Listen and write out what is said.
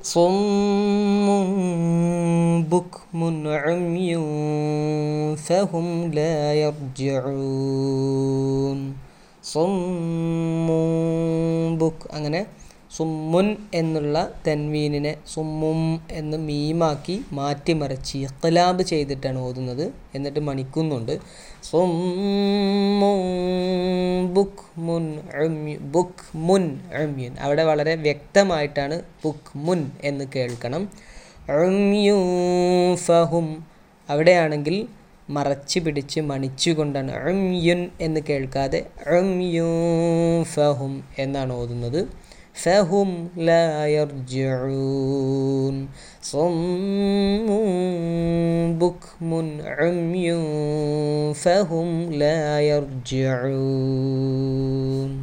صم بكم عمي فهم لا يرجعون صم بك അങ്ങനെ സുമ്മുൻ എന്നുള്ള തെൻവീനിനെ സുമ്മും എന്ന് മീമാക്കി മാറ്റിമറിച്ച് ഇഖ്ലാബ് ചെയ്തിട്ടാണ് ഓതുന്നത് എന്നിട്ട് മണിക്കുന്നുണ്ട് സുമ്മുൻ ബുക്ക് മുൻ ബുക്ക് മുൻ അമ്യുൻ അവിടെ വളരെ വ്യക്തമായിട്ടാണ് ബുക്ക് മുൻ എന്ന് കേൾക്കണം അമ്യു ഫഹും അവിടെയാണെങ്കിൽ മറച്ച് പിടിച്ച് മണിച്ചുകൊണ്ടാണ് അമ്യുൻ എന്ന് കേൾക്കാതെ അമ്യു ഫഹും എന്നാണ് ഓതുന്നത് فهم لا يرجعون صم بكم عمي فهم لا يرجعون